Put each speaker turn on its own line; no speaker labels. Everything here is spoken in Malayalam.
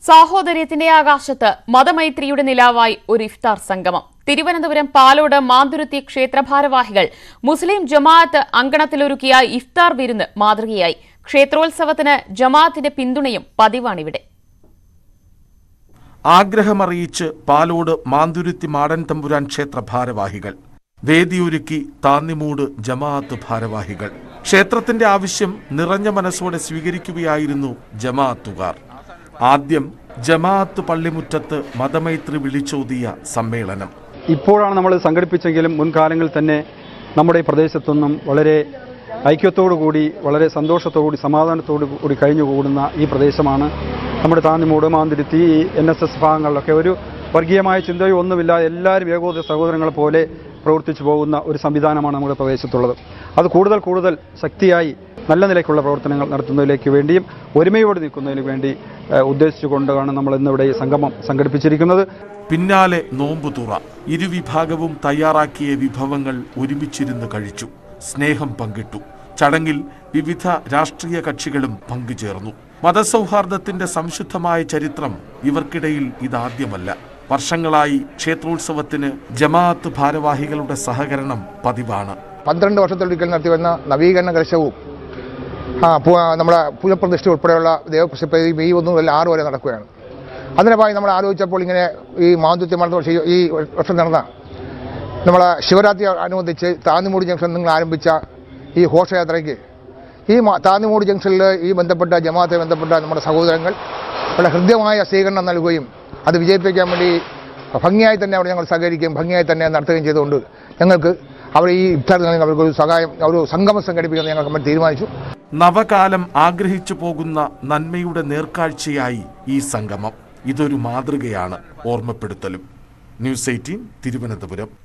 സാഹോദര്യത്തിന്റെ ആകാശത്ത് മതമൈത്രിയുടെ നിലാവായി ഒരു ഇഫ്താർ സംഗമം തിരുവനന്തപുരം പാലോട് മാന്തുരുത്തി ക്ഷേത്രഭാരവാഹികൾ മുസ്ലിം ജമാഅത്ത് അങ്കണത്തിലൊരുക്കിയ ഇഫ്താർ വിരുന്ന് മാതൃകയായി ക്ഷേത്രോത്സവത്തിന് ജമാഅത്തിന്റെ പിന്തുണയും പതിവാണിവിടെ
ആഗ്രഹമറിയിച്ച് പാലോട് മാന്തുരുത്തി മാടൻ തമ്പുരാൻ ക്ഷേത്ര ഭാരവാഹികൾ വേദിയൊരുക്കി താന്നിമൂട് ജമാഅത്ത് ഭാരവാഹികൾ ക്ഷേത്രത്തിന്റെ ആവശ്യം നിറഞ്ഞ മനസ്സോടെ സ്വീകരിക്കുകയായിരുന്നു ജമാഅത്തുകാർ ആദ്യം ജമാഅത്ത് പള്ളിമുറ്റത്ത് മതമൈത്രി വിളിച്ചോതിയ സമ്മേളനം
ഇപ്പോഴാണ് നമ്മൾ സംഘടിപ്പിച്ചെങ്കിലും മുൻകാലങ്ങളിൽ തന്നെ നമ്മുടെ ഈ പ്രദേശത്തൊന്നും വളരെ ഐക്യത്തോടു കൂടി വളരെ സന്തോഷത്തോടു കൂടി സമാധാനത്തോടു കൂടി കഴിഞ്ഞുകൂടുന്ന ഈ പ്രദേശമാണ് നമ്മുടെ Thannimoodu Manthiruthi N S S ഭാഗങ്ങളിലൊക്കെ ഒരു വർഗീയമായ ചിന്തയോ ഒന്നുമില്ല എല്ലാവരും ഏകോദര സഹോദരങ്ങളെ പോലെ പ്രവർത്തിച്ചു പോകുന്ന ഒരു സംവിധാനമാണ് നമ്മുടെ പ്രദേശത്തുള്ളത് അത് കൂടുതൽ കൂടുതൽ ശക്തിയായി നല്ല നിലയ്ക്കുള്ള പ്രവർത്തനങ്ങൾ നടത്തുന്നതിലേക്ക് വേണ്ടിയും ഒരുമയോടെ നിൽക്കുന്നതിന് വേണ്ടി ഏഹ്, ഉദ്ദേശിച്ചുകൊണ്ടാണ് നമ്മൾ ഇന്നിവിടെ ഈ സംഗമം സംഘടിപ്പിച്ചിരിക്കുന്നത്
പിന്നാലെ നോമ്പുതുറ ഇരുവിഭാഗവും തയ്യാറാക്കിയ വിഭവങ്ങൾ ഒരുമിച്ചിരുന്ന് കഴിച്ചു സ്നേഹം പങ്കിട്ടു ചടങ്ങിൽ വിവിധ രാഷ്ട്രീയ കക്ഷികളും പങ്കുചേർന്നു മതസൗഹാർദ്ദത്തിന്റെ സംശുദ്ധമായ ചരിത്രം ഇവർക്കിടയിൽ ഇതാദ്യമല്ല വർഷങ്ങളായി ക്ഷേത്രോത്സവത്തിന് ജമാഅത്ത് ഭാരവാഹികളുടെ സഹകരണം പതിവാണ്
പന്ത്രണ്ട് വർഷത്തൊരിക്കൽ നടത്തി വന്ന നവീകരണ കലശവും ആ പു- നമ്മുടെ പുനഃപ്രതിഷ്ഠ ഉൾപ്പെടെയുള്ള ദേവപ്രതിഷ്ഠ ഈ മെയ് ഒന്ന് മുതൽ ആറ് വരെ നടക്കുകയാണ് അതിനെ ഭാഗം നമ്മൾ ആലോചിച്ചപ്പോൾ ഇങ്ങനെ ഈ മാന്തുത്യ മണ്ഡലം ഈ വർഷം നടന്ന നമ്മളെ ശിവരാത്രി അനുബന്ധിച്ച് താന്നിമൂടി ജംഗ്ഷനിൽ നിങ്ങൾ ആരംഭിച്ച ഈ ഘോഷയാത്രയ്ക്ക് ഈ മാ- താന്നിമൂടി ജംഗ്ഷനിൽ ഈ ബന്ധപ്പെട്ട ജമാഅത്തെ ബന്ധപ്പെട്ട നമ്മുടെ സഹോദരങ്ങൾ വളരെ ഹൃദ്യമായ സ്വീകരണം നൽകുകയും അത് വിജയിപ്പിക്കാൻ വേണ്ടി ഭംഗിയായി തന്നെ അവിടെ ഞങ്ങൾ സഹകരിക്കുകയും ഭംഗിയായി തന്നെ നടത്തുകയും ചെയ്തുകൊണ്ട് ഞങ്ങൾക്ക് അവർ ഈ ഇഫ്താർ ദിനത്തിൽ അവർക്ക് ഒരു സഹായം ഒരു സംഗമം സംഘടിപ്പിക്കാൻ ഞങ്ങൾ കമ്മിറ്റി തീരുമാനിച്ചു
നവകാലം ആഗ്രഹിച്ചു പോകുന്ന നന്മയുടെ നേർക്കാഴ്ചയായി ഈ സംഗമം ഇതൊരു മാതൃകയാണ് ഓർമ്മപ്പെടുത്തലും ന്യൂസ് എയ്റ്റീൻ തിരുവനന്തപുരം